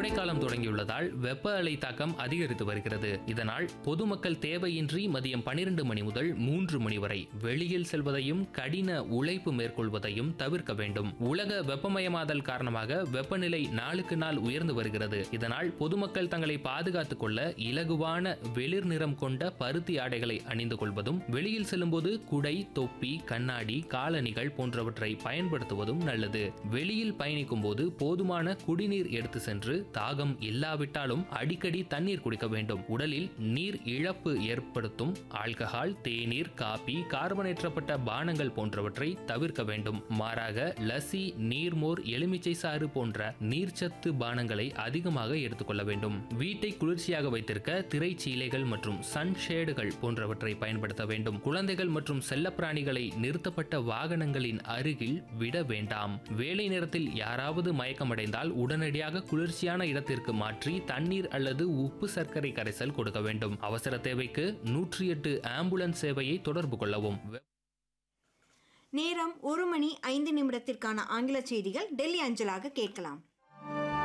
கோடைக்காலம் தொடங்கியுள்ளதால் வெப்ப அலை தாக்கம் அதிகரித்து வருகிறது இதனால் பொதுமக்கள் தேவையின்றி மதியம் பனிரெண்டு மணி முதல் மூன்று மணி வரை வெளியில் செல்வதையும் கடின உழைப்பு மேற்கொள்வதையும் தவிர்க்க வேண்டும் உலக வெப்பமயமாதல் காரணமாக வெப்பநிலை நாளுக்கு நாள் உயர்ந்து வருகிறது இதனால் பொதுமக்கள் தங்களை பாதுகாத்துக் கொள்ள இலகுவான வெளிர் நிறம் கொண்ட பருத்தி ஆடைகளை அணிந்து கொள்வதும் வெளியில் செல்லும்போது குடை தொப்பி கண்ணாடி காலணிகள் போன்றவற்றை பயன்படுத்துவதும் நல்லது வெளியில் பயணிக்கும் போது போதுமான குடிநீர் எடுத்து சென்று தாகம் இல்லாவிட்டாலும் அடிக்கடி தண்ணீர் குடிக்க வேண்டும் உடலில் நீர் இழப்பு ஏற்படுத்தும் ஆல்கஹால் தேநீர் காபி கார்பனேற்றப்பட்ட பானங்கள் போன்றவற்றை தவிர்க்க வேண்டும் மாறாக லசி நீர்மோர் எலுமிச்சை சாறு போன்ற நீர்ச்சத்து பானங்களை அதிகமாக எடுத்துக்கொள்ள வேண்டும் வீட்டை குளிர்ச்சியாக வைத்திருக்க திரைச்சீலைகள் மற்றும் சன்ஷேடுகள் போன்றவற்றை பயன்படுத்த வேண்டும் குழந்தைகள் மற்றும் செல்லப்பிராணிகளை நிறுத்தப்பட்ட வாகனங்களின் அருகில் விட வேண்டாம் வேலை நேரத்தில் யாராவது மயக்கமடைந்தால் உடனடியாக குளிர்ச்சியான இடத்திற்கு மாற்றி தண்ணீர் அல்லது உப்பு சர்க்கரை கரைசல் கொடுக்க வேண்டும் அவசர தேவைக்கு நூற்றி எட்டு ஆம்புலன்ஸ் சேவையை தொடர்பு கொள்ளவும் நேரம் ஒரு மணி ஐந்து நிமிடத்திற்கான ஆங்கில செய்திகள் டெல்லி அஞ்சலாக கேட்கலாம்